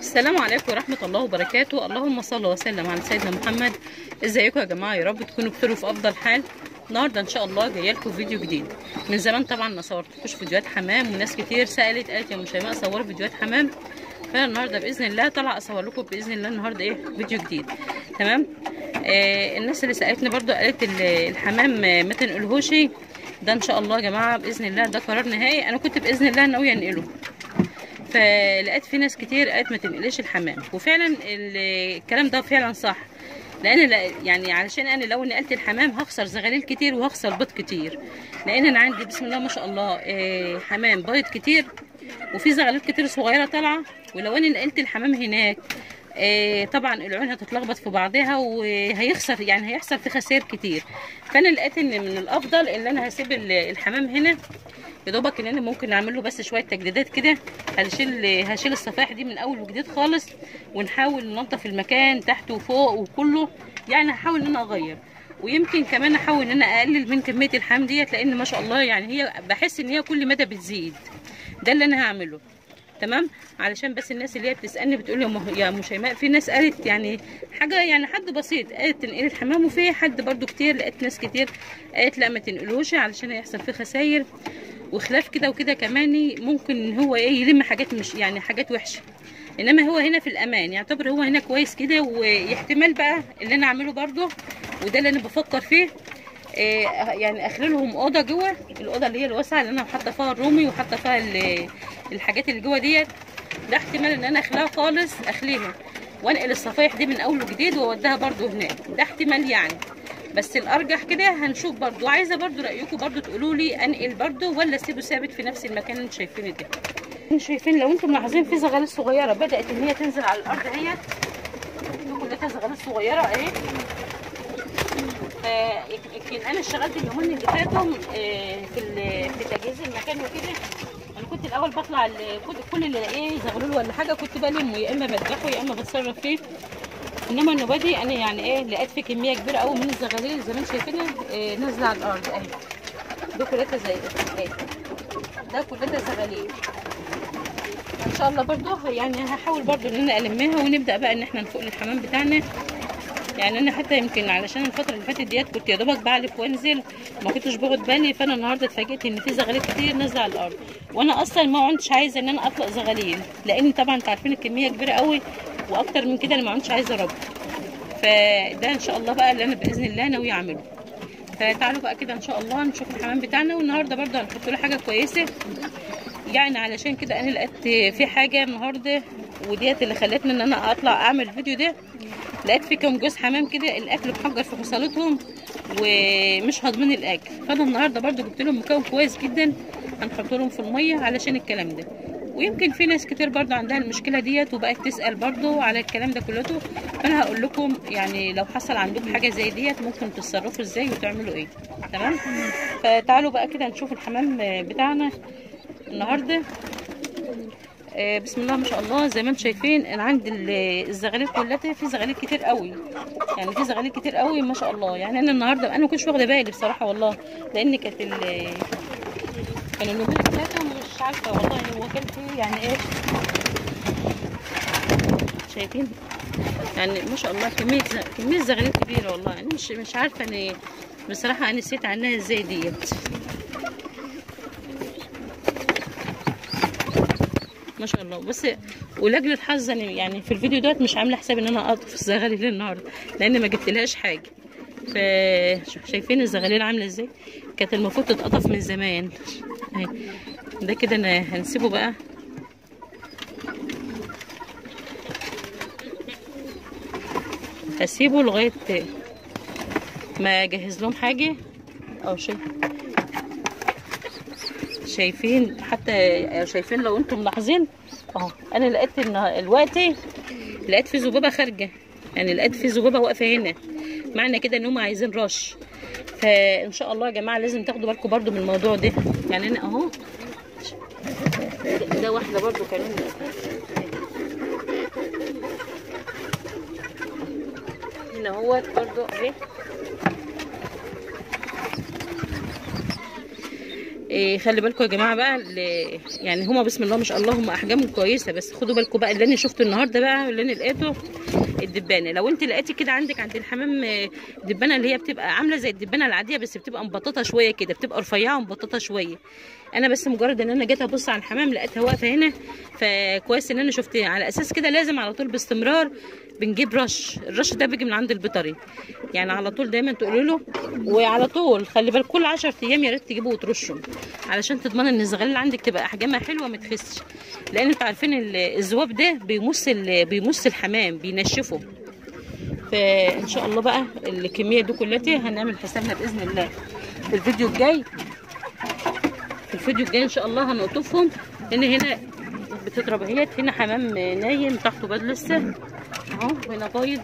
السلام عليكم ورحمة الله وبركاته اللهم صل وسلم على سيدنا محمد ازيكم يا جماعة يا رب تكونوا بخير في افضل حال النهارده ان شاء الله جايه لكم فيديو جديد من زمان طبعا ما صورتكوش فيديوهات حمام وناس كتير سالت قالت يا ام شيماء صوري فيديوهات حمام فانا النهارده باذن الله طالعه اصور لكم باذن الله النهارده ايه فيديو جديد تمام آه الناس اللي سالتني برضو قالت ال- الحمام آه، ما تنقلهوش ده ان شاء الله يا جماعه باذن الله ده قرار نهائي انا كنت باذن الله ناويه انقله فلقيت في ناس كتير قالت ما تنقليش الحمام وفعلا ال- الكلام ده فعلا صح لان لا- يعني علشان انا لو نقلت الحمام هخسر زغاليل كتير وهخسر بيض كتير لان انا عندي بسم الله ما شاء الله آه، حمام بيض كتير وفي زغاليل كتير صغيره طالعه ولو انا نقلت الحمام هناك آه، طبعا العيون هتتلخبط في بعضها وهيخسر يعني هيحصل في خسائر كتير فانا لقيت ان من الافضل ان انا هسيب ال- الحمام هنا يا دوبك ان انا ممكن اعمل له بس شويه تجديدات كده هشيل هشيل الصفائح دي من اول وجديد خالص ونحاول ننظف المكان تحت وفوق وكله يعني هحاول ان انا اغير ويمكن كمان احاول ان انا اقلل من كميه الحمام ديت لان ما شاء الله يعني هي بحس ان هي كل مدى بتزيد ده اللي انا هعمله تمام علشان بس الناس اللي هي بتسالني بتقول لي يا مه- يا ام شيماء في ناس قالت يعني حاجه يعني حد بسيط قالت تنقلي الحمام وفي حد برضو كتير لقيت ناس كتير قالت لا ما تنقلوش علشان هيحصل فيه خساير وخلاف كده وكده كمان ممكن إن هو ايه يلم حاجات مش يعني حاجات وحشه انما هو هنا في الامان يعتبر هو هنا كويس كده ويحتمال بقى اللي انا اعمله برضو وده اللي انا بفكر فيه إيه يعني اخلي لهم اوضه جوه الاوضه اللي هي الواسعه اللي انا حاطه فيها الرومي وحاطه فيها ال- الحاجات اللي جوه ديت ده احتمال ان انا اخليها خالص اخليها وانقل الصفايح دي من اول وجديد واوديها برضو هناك ده احتمال يعني بس الارجح كده هنشوف برضو عايزه برضو رايكم برضو تقولوا لي انقل برضو ولا اسيبه ثابت في نفس المكان اللي انتوا شايفينه ده انتوا شايفين لو انتم ملاحظين في زغاليل صغيره بدات ان هي تنزل على الارض اهيت دي كلها زغاليل صغيره اهي يمكن انا اشتغلت اليومين اللي فاتوا آه، في ال- في تجهيز المكان وكده انا كنت الاول بطلع ال- كنت كل اللي الاقيه زغلول ولا حاجه كنت بلمه يا اما بذبحه يا اما بتصرف فيه انما النوبه دي انا يعني ايه لقيت في كميه كبيره قوي من الزغاليل زي ما انتم شايفينها آه، نازله على الارض اهي ده كلها زي اهي ده كلها زغاليل ان شاء الله برضه يعني هحاول برضه ان انا المها ونبدا بقى ان احنا نفوق الحمام بتاعنا يعني انا حتى يمكن علشان الفتره اللي فاتت ديت كنت يا دوبك بعلف وانزل ما كنتش باخد بالي فانا النهارده اتفاجئت ان في زغاليل كتير نازله على الارض وانا اصلا ما كنتش عايزه ان انا اطلق زغاليل لان طبعا انتوا عارفين الكميه كبيره قوي واكتر من كده انا ما كنتش عايزه اربي فده ان شاء الله بقى اللي انا باذن الله ناويه اعمله فتعالوا بقى كده ان شاء الله نشوف الحمام بتاعنا والنهارده برضه هنحط له حاجه كويسه يعني علشان كده انا لقيت في حاجه النهارده وديت اللي خلتني ان انا اطلع اعمل الفيديو ده لقيت في كام جوز حمام كده الاكل محجر في حصالتهم ومش هاضمين الاكل فانا النهارده برضو جبت لهم مكون كويس جدا هنحط لهم في الميه علشان الكلام ده ويمكن في ناس كتير برضو عندها المشكله ديت وبقت تسال برضو على الكلام ده كلته فانا هقول لكم يعني لو حصل عندكم حاجه زي ديت ممكن تتصرفوا ازاي وتعملوا ايه تمام فتعالوا بقى كده نشوف الحمام بتاعنا النهارده آه، بسم الله ما شاء الله زي ما انتم شايفين انا عندي ال- الزغاليل كلها في زغاليل كتير قوي يعني في زغاليل كتير قوي ما شاء الله يعني انا النهارده انا ما كنتش واخده بالي بصراحه والله لان كانت ال كان النوبين بتاعتهم مش عارفه والله هو كان في يعني ايه شايفين يعني ما شاء الله كميه ز- كميه زغاليل كبيره والله انا مش مش عارفه انا بصراحه انا نسيت عنها ازاي ديت ما شاء الله بس ولاجل الحظ أنا يعني في الفيديو دوت مش عامله حساب ان انا اقطف الزغاليل النهارده لان ما جبتلهاش حاجه ف شايفين الزغاليل عامله ازاي كانت المفروض تتقطف من زمان اهي ده كده انا هنسيبه بقى هسيبه لغايه ما اجهز لهم حاجه او شيء شايفين حتى شايفين لو انتم ملاحظين اهو انا لقيت ان دلوقتي لقيت في ذبابه خارجه يعني لقيت في ذبابه واقفه هنا معنى كده ان هم عايزين رش فان شاء الله يا جماعه لازم تاخدوا بالكم برضو من الموضوع ده يعني انا اهو ده واحده برضو كمان هنا هو برضو اهي إيه خلي بالكم يا جماعه بقى ال- يعني هما بسم الله ما شاء الله هما احجامهم كويسه بس خدوا بالكم بقى اللي انا شفته النهارده بقى اللي انا لقيته الدبانه لو انت لقيتي كده عندك عند الحمام آه، دبانه اللي هي بتبقى عامله زي الدبانه العاديه بس بتبقى مبططه شويه كده بتبقى رفيعه ومبططه شويه انا بس مجرد ان انا جيت ابص على الحمام لقيتها واقفه هنا فكويس ان انا شفتها على اساس كده لازم على طول باستمرار بنجيب رش الرش ده بيجي من عند البيطري يعني على طول دايما تقولوا له وعلى طول خلي بالك كل 10 ايام يا ريت تجيبوا وترشوا علشان تضمن ان الزغال اللي عندك تبقى احجامها حلوه ما تخسش لان انتوا عارفين ال- الذواب ده بيمص ال- بيمص الحمام بينشفه فان شاء الله بقى الكميه دي كلها هنعمل حسابنا باذن الله في الفيديو الجاي في الفيديو الجاي ان شاء الله هنقطفهم لان هنا بتضرب اهيت هنا حمام نايم تحته بيض لسه اهو هنا بيض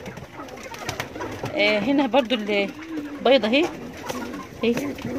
آه هنا برضو البيضه اهي اهي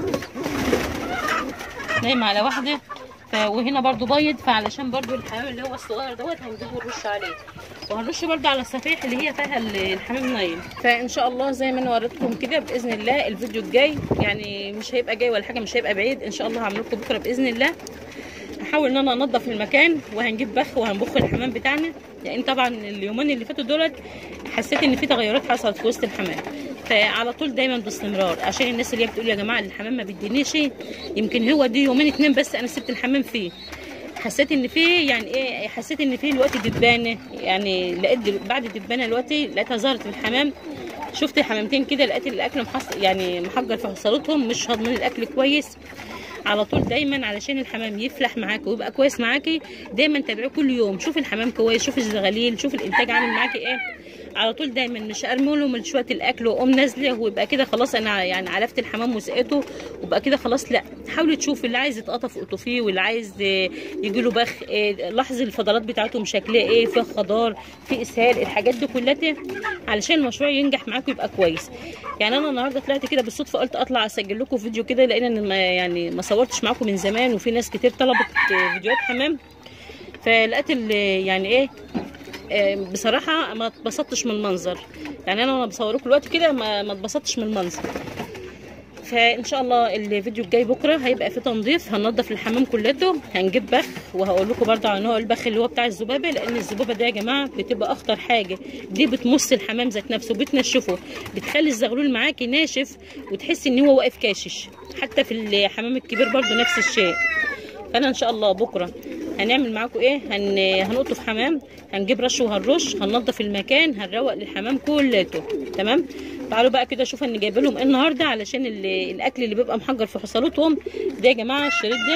نايم على واحده ف... وهنا برضو بيض فعلشان برضو الحمام اللي هو الصغير دوت هنجيبه نرش عليه وهنرش برضو على الصفيح اللي هي فيها ال- الحمام نايم فان شاء الله زي ما انا وريتكم كده باذن الله الفيديو الجاي يعني مش هيبقى جاي ولا حاجه مش هيبقى بعيد ان شاء الله هعمل لكم بكره باذن الله هحاول ان انا انضف المكان وهنجيب بخ وهنبخ الحمام بتاعنا لان طبعا اليومين اللي فاتوا دولت حسيت ان في تغيرات حصلت في وسط الحمام فعلى طول دايما باستمرار عشان الناس اللي هي بتقول يا جماعه الحمام ما بيدينيش يمكن هو دي يومين اتنين بس انا سبت الحمام فيه حسيت ان في يعني ايه حسيت ان في الوقت دبانه يعني لقيت دل- بعد الدبانه دلوقتي لقيتها ظهرت في الحمام شفت حمامتين كده لقيت الاكل محص يعني محجر في حصلتهم مش هضمين الاكل كويس على طول دايما علشان الحمام يفلح معاكي ويبقى كويس معاكي دايما تابعيه كل يوم شوف الحمام كويس شوف الزغاليل شوف الانتاج عامل معاكي ايه على طول دايما مش ارمي له من شويه الاكل واقوم نازله ويبقى كده خلاص انا يعني علفت الحمام وسقيته وبقى كده خلاص لا حاولي تشوفي اللي عايز يتقطف قطفيه واللي عايز يجي له بخ إيه، لاحظي الفضلات بتاعتهم شكلها ايه فيها خضار في اسهال الحاجات دي كلها علشان المشروع ينجح معاكم يبقى كويس يعني انا النهارده طلعت كده بالصدفه قلت اطلع اسجل لكم فيديو كده لان انا ما يعني ما صورتش معاكم من زمان وفي ناس كتير طلبت فيديوهات حمام فلقيت ال- يعني ايه آه، بصراحه ما اتبسطتش من المنظر يعني انا وانا بصور لكم دلوقتي كده ما ما اتبسطتش من المنظر فان شاء الله الفيديو الجاي بكره هيبقى فيه تنظيف هننضف الحمام كلته هنجيب بخ وهقول لكم برضه على نوع البخ اللي هو بتاع الذبابه لان الذبابه دي يا جماعه بتبقى اخطر حاجه دي بتمص الحمام ذات نفسه بتنشفه بتخلي الزغلول معاكي ناشف وتحسي ان هو واقف كاشش حتى في الحمام الكبير برضه نفس الشيء فانا ان شاء الله بكره هنعمل معاكم ايه هن... هنقطف حمام هنجيب رش وهنرش هننضف المكان هنروق للحمام كلته تمام تعالوا بقى كده شوف انا جايبه لهم ايه النهارده علشان ال... الاكل اللي بيبقى محجر في حصالتهم ده يا جماعه الشريط ده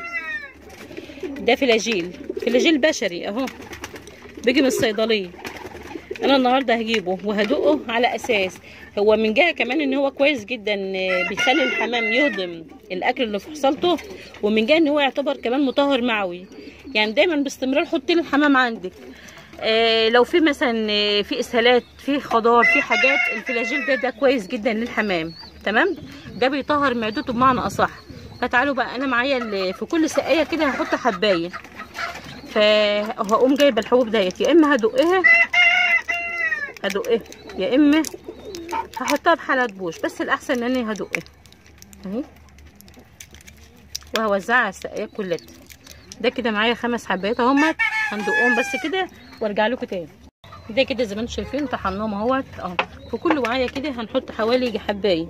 ده فلاجيل فلاجيل بشري اهو بيجي من الصيدليه انا النهارده هجيبه وهدقه على اساس هو من جهه كمان ان هو كويس جدا آه، بيخلي الحمام يهضم الاكل اللي في حصلته ومن جهه ان هو يعتبر كمان مطهر معوي يعني دايما باستمرار حطي لي الحمام عندك آه لو في مثلا آه، في اسهالات في خضار في حاجات الفلاجيل ده ده كويس جدا للحمام تمام ده بيطهر معدته بمعنى اصح فتعالوا بقى انا معايا ال- في كل سقايه كده هحط حبايه فهقوم جايبه الحبوب ديت يا اما هدقها هدقها يا اما هحطها بحلقة بوش بس الاحسن ان انا هدقها اهي وهوزعها على السقايات كلها ده كده معايا خمس حبات اهمت هندقهم بس كده وارجع لكم تاني ده كده زي ما انتم شايفين طحناهم اهوت اهو في كل وعايه كده هنحط حوالي يجي حبايه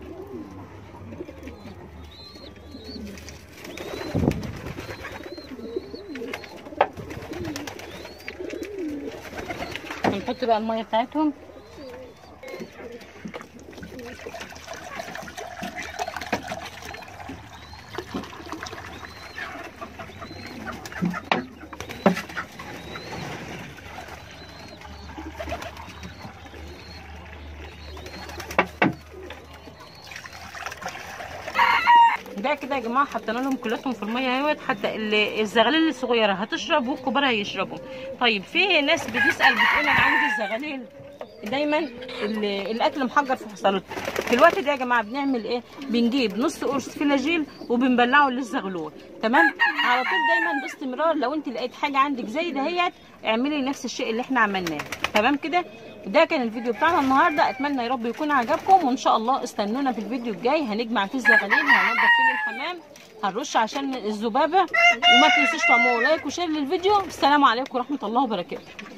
هنحط بقى الميه بتاعتهم ده كده يا جماعه حطينا لهم كلاتهم في الميه اهوت حتى ال- الزغاليل الصغيره هتشرب والكبار هيشربوا طيب في ناس بتسال بتقول انا عندي الزغاليل دايما ال- الاكل محجر في حصلته في الوقت ده يا جماعه بنعمل ايه بنجيب نص قرص فلاجيل وبنبلعه للزغلول تمام على طول دايما باستمرار لو انت لقيت حاجه عندك زي دهيت اعملي نفس الشيء اللي احنا عملناه تمام كده ده كان الفيديو بتاعنا النهارده اتمنى يا رب يكون عجبكم وان شاء الله استنونا في الفيديو الجاي هنجمع فيه الزغاليل وهننضف فيه الحمام هنرش عشان الذبابه وما تنسوش تعملوا لايك وشير للفيديو السلام عليكم ورحمه الله وبركاته